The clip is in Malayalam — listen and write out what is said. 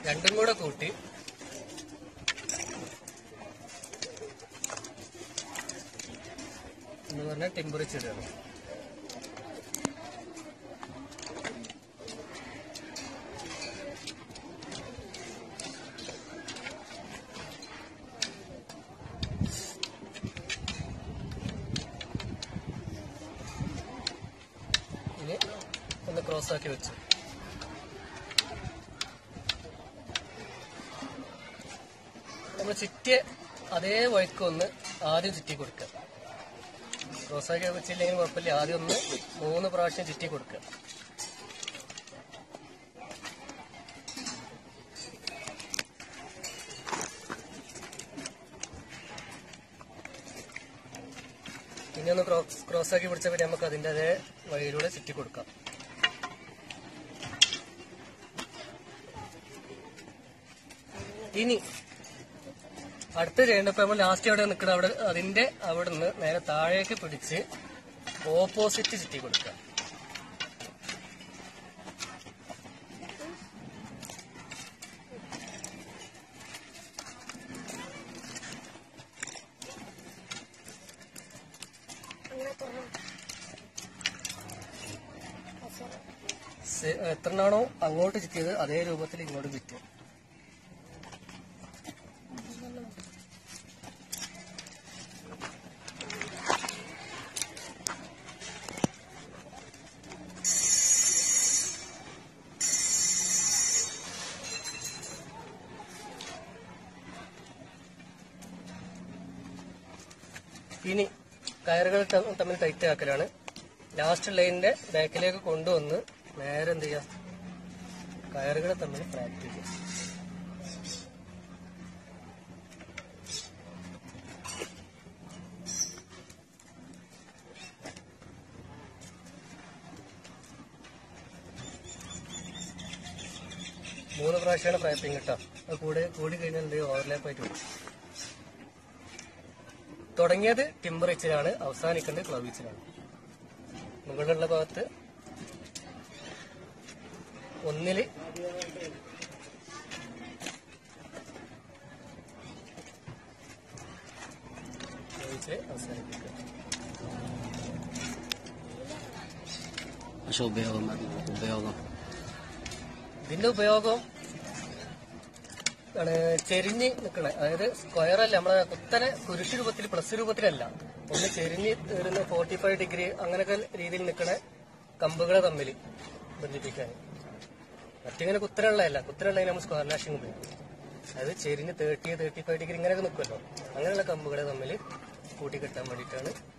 രണ്ടും കൂടെ കൂട്ടി എന്ന് പറഞ്ഞാൽ ടെമ്പറേച്ചർ ഇടുകയാണ് ഇനി ഒന്ന് ക്രോസ് ആക്കി വെച്ചു നമ്മൾ ചുറ്റിയ അതേ വഴിക്ക് ഒന്ന് ആദ്യം ചുറ്റി കൊടുക്കുക ക്രോസ് ആക്കി വെച്ചില്ലെങ്കിൽ കുഴപ്പമില്ല ആദ്യം ഒന്ന് മൂന്ന് പ്രാവശ്യം ചുറ്റി കൊടുക്കുക പിന്നെ ഒന്ന് ക്രോസ് ക്രോസ് ആക്കി പിടിച്ച പിന്നെ നമുക്ക് അതിന്റെ അതേ വഴിയിലൂടെ ചുറ്റി കൊടുക്കാം ഇനി അടുത്ത് ചെയ്യേണ്ടപ്പോ നമ്മൾ ലാസ്റ്റ് അവിടെ നിൽക്കണം അവിടെ അതിന്റെ അവിടെ നിന്ന് നേരെ താഴേക്ക് പിടിച്ച് ഓപ്പോസിറ്റ് ചുറ്റി കൊടുക്കുക സെ- എത്രണ്ണാണോ അങ്ങോട്ട് ചുറ്റിയത് അതേ രൂപത്തിൽ ഇങ്ങോട്ട് ചുറ്റുക ഇനി കയറുകൾ ത- തമ്മിൽ ടൈറ്റ് ആക്കലാണ് ലാസ്റ്റ് ലൈനിന്റെ ബാക്കിലേക്ക് കൊണ്ടുവന്ന് നേരെ എന്ത് ചെയ്യാം കയറുകൾ തമ്മിൽ പ്രാക്ടീസ് ചെയ്യാം മൂന്ന് പ്രാവശ്യമാണ് പ്രായപ്പിങ് കേട്ടോ അത് കൂടെ കൂടി കഴിഞ്ഞാൽ എന്ത് ഓവർലാപ്പ് ആയിട്ട് വരും തുടങ്ങിയത് ടിമ്പറേച്ചറാണ് അവസാനിക്കേണ്ടത് ക്ലൗവിച്ചിലാണ് മുകളിലുള്ള ഭാഗത്ത് ഒന്നില് ക്ലൗവിച്ചില് അവസാനിപ്പിക്കുക പക്ഷെ ഉപയോഗം ഉപയോഗം ഇതിന്റെ ഉപയോഗം ആണ് ചെരിഞ്ഞ് നിൽക്കണേ അതായത് സ്ക്വയർ അല്ല നമ്മളെ കുത്തനെ കുരിശ് രൂപത്തിൽ പ്ലസ് രൂപത്തിലല്ല ഒന്ന് ചെരിഞ്ഞ് വരുന്ന ഫോർട്ടി ഫൈവ് ഡിഗ്രി അങ്ങനെയൊക്കെ രീതിയിൽ നിൽക്കണ കമ്പുകളെ തമ്മിൽ ബന്ധിപ്പിക്കാൻ മറ്റിങ്ങനെ കുത്തനുള്ളതല്ല കുത്തനുള്ളതിന് നമ്മൾ സ്ക്വയർ ലാഷിംഗ് ഉപയോഗിക്കും അതായത് ചെരിഞ്ഞ് തേർട്ടി തേർട്ടി ഫൈവ് ഡിഗ്രി ഇങ്ങനെയൊക്കെ നിൽക്കുമല്ലോ അങ്ങനെയുള്ള കമ്പുകളെ തമ്മിൽ കൂട്ടിക്കെട്ടാൻ വേണ്ടിയിട്ടാണ്